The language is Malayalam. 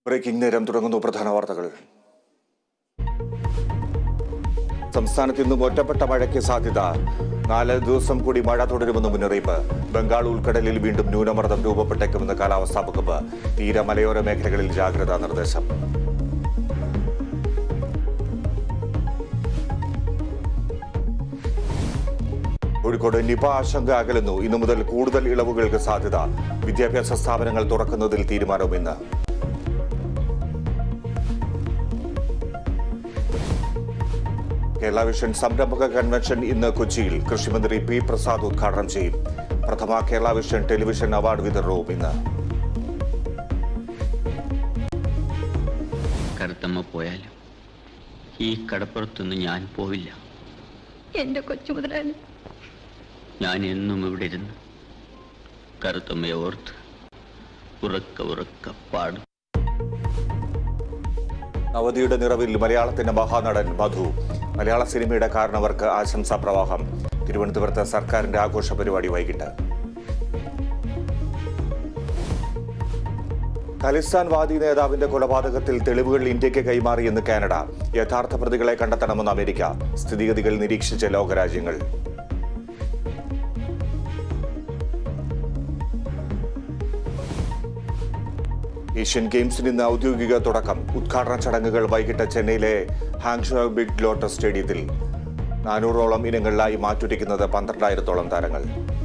ബ്രേക്കിംഗ് നേരം തുടങ്ങുന്നു പ്രധാന വാർത്തകൾ സംസ്ഥാനത്ത് ഇന്നും ഒറ്റപ്പെട്ട മഴയ്ക്ക് സാധ്യത നാല് ദിവസം കൂടി മഴ തുടരുമെന്ന് മുന്നറിയിപ്പ് ബംഗാൾ ഉൾക്കടലിൽ വീണ്ടും ന്യൂനമർദ്ദം രൂപപ്പെട്ടേക്കുമെന്ന് കാലാവസ്ഥാ വകുപ്പ് തീര മലയോര മേഖലകളിൽ ജാഗ്രതാ നിർദ്ദേശം കോഴിക്കോട് നിപ ആശങ്ക അകലുന്നു ഇന്നു മുതൽ കൂടുതൽ ഇളവുകൾക്ക് സാധ്യത വിദ്യാഭ്യാസ സ്ഥാപനങ്ങൾ തുറക്കുന്നതിൽ തീരുമാനവും ഇന്ന് കേരള വിഷൻ സംരംഭക കൺവെൻഷൻ ഇന്ന് കൊച്ചിയിൽ കൃഷിമന്ത്രി പി പ്രസാദ് ഉദ്ഘാടനം ചെയ്യും പ്രഥമ കേരള വിഷൻ ടെലിവിഷൻ അവാർഡ് വിതരണവും ഇന്ന് കറുത്തമ്മ പോയാലും ഈ കടപ്പുറത്തൊന്നും ഞാൻ പോവില്ല എന്റെ കൊച്ചു മുതലാളി ഞാൻ എന്നും ഇവിടെ ഇരുന്ന് കറുത്തമ്മയെ ഓർത്ത് ഉറക്ക ഉറക്ക പാടും നവതിയുടെ നിറവിൽ മലയാളത്തിന്റെ മഹാനടൻ മധു മലയാള സിനിമയുടെ കാരണവർക്ക് ആശംസാ പ്രവാഹം തിരുവനന്തപുരത്ത് സർക്കാരിന്റെ ആഘോഷ പരിപാടി വൈകിട്ട് ഖലിസ്ഥാൻ വാദി നേതാവിന്റെ കൊലപാതകത്തിൽ തെളിവുകൾ ഇന്ത്യക്ക് കൈമാറിയെന്ന് കാനഡ യഥാർത്ഥ പ്രതികളെ കണ്ടെത്തണമെന്ന് അമേരിക്ക സ്ഥിതിഗതികൾ നിരീക്ഷിച്ച ലോകരാജ്യങ്ങൾ ഏഷ്യൻ ഗെയിംസിന് ഇന്ന് ഔദ്യോഗിക തുടക്കം ഉദ്ഘാടന ചടങ്ങുകൾ വൈകിട്ട് ചെന്നൈയിലെ ഹാങ്ഷോ ബിഗ് ലോട്ടസ് സ്റ്റേഡിയത്തിൽ നാനൂറോളം ഇനങ്ങളിലായി മാറ്റുരയ്ക്കുന്നത് പന്ത്രണ്ടായിരത്തോളം താരങ്ങൾ